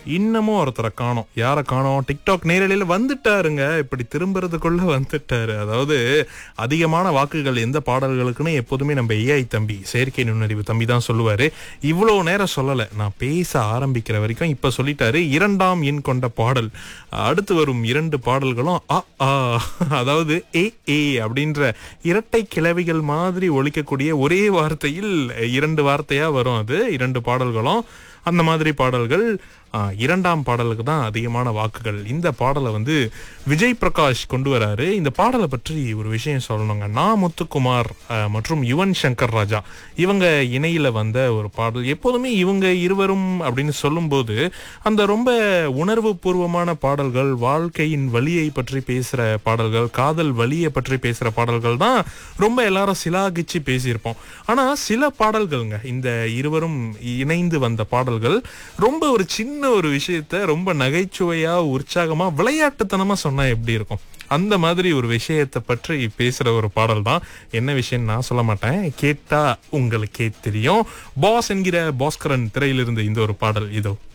இன்னமும் ஒருத்தரை காணோம் யாரை காணோம் டிக்டாக் நேரலையில வந்துட்டாருங்க இப்படி திரும்புறதுக்குள்ள வந்துட்டாரு அதாவது அதிகமான வாக்குகள் எந்த பாடல்களுக்குன்னு எப்போதுமே நம்ம ஏஐ தம்பி செயற்கை நுண்ணறிவு தம்பி தான் சொல்லுவாரு இவ்வளவு நேரம் சொல்லல நான் பேச ஆரம்பிக்கிற வரைக்கும் இப்ப சொல்லிட்டாரு இரண்டாம் எண் கொண்ட பாடல் அடுத்து வரும் இரண்டு பாடல்களும் அ ஆ அதாவது ஏ ஏ அப்படின்ற இரட்டை கிளவிகள் மாதிரி ஒழிக்கக்கூடிய ஒரே வார்த்தையில் இரண்டு வார்த்தையா வரும் அது இரண்டு பாடல்களும் அந்த மாதிரி பாடல்கள் ஆ, இரண்டாம் பாடலுக்கு தான் அதிகமான வாக்குகள் இந்த பாடலை வந்து விஜய் பிரகாஷ் கொண்டு வராரு இந்த பாடலை பற்றி ஒரு விஷயம் சொல்லணுங்க நான் முத்துக்குமார் ஆ, மற்றும் யுவன் சங்கர் ராஜா இவங்க இணையில வந்த ஒரு பாடல் எப்போதுமே இவங்க இருவரும் அப்படின்னு சொல்லும்போது அந்த ரொம்ப உணர்வு பூர்வமான பாடல்கள் வாழ்க்கையின் வழியை பற்றி பேசுற பாடல்கள் காதல் வழியை பற்றி பேசுற பாடல்கள் தான் ரொம்ப எல்லாரும் சிலாகிச்சு பேசியிருப்போம் ஆனா சில பாடல்கள்ங்க இந்த இருவரும் இணைந்து வந்த பாடல்கள் ரொம்ப ஒரு சின்ன ஒரு விஷயத்த ரொம்ப நகைச்சுவையா உற்சாகமா விளையாட்டுத்தனமா சொன்னா எப்படி இருக்கும் அந்த மாதிரி ஒரு விஷயத்தை பற்றி பேசுற ஒரு பாடல் தான் என்ன விஷயம் நான் சொல்ல மாட்டேன் கேட்டா உங்களுக்கே தெரியும் பாஸ் என்கிற பாஸ்கரன் திரையிலிருந்து இந்த ஒரு பாடல் இதோ